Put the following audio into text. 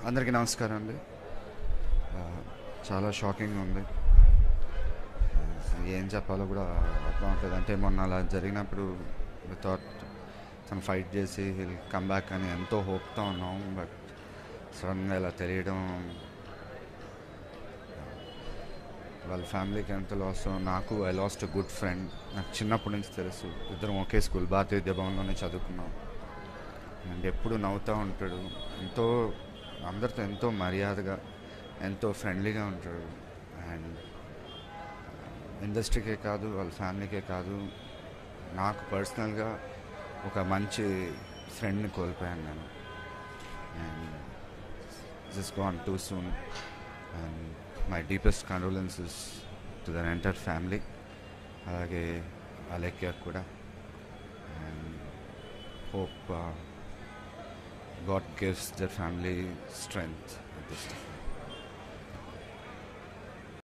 అందరికీ నమస్కారం అండి ఆ, చాలా షాకింగ్ ఉంది ఏం చెప్పాలో కూడా అర్థం అవ్వట్లేదు అంటే మొన్న అలా జరిగినప్పుడు థాట్ తను ఫైట్ చేసి హిల్ కమ్ బ్యాక్ అని ఎంతో హోప్తో ఉన్నాం బట్ సడన్గా ఇలా తెలియడం వాళ్ళ ఫ్యామిలీకి ఎంత లాస్ నాకు ఐ లాస్ట్ గుడ్ ఫ్రెండ్ నాకు చిన్నప్పటి నుంచి తెలుసు ఇద్దరం ఒకే స్కూల్ భారతీయ విద్యా భవన్లోనే చదువుకున్నాం అండ్ ఎప్పుడు నవ్వుతూ ఉంటాడు ఎంతో అందరితో ఎంతో మర్యాదగా ఎంతో ఫ్రెండ్లీగా ఉంటాడు అండ్ ఇండస్ట్రీకే కాదు వాళ్ళ ఫ్యామిలీకే కాదు నాకు పర్సనల్గా ఒక మంచి ఫ్రెండ్ని కోల్పోయాను నేను and this gone too soon and my deepest condolences to their entire family అలాగే అలెక్య కూడా and hope God gives their family strength at this time.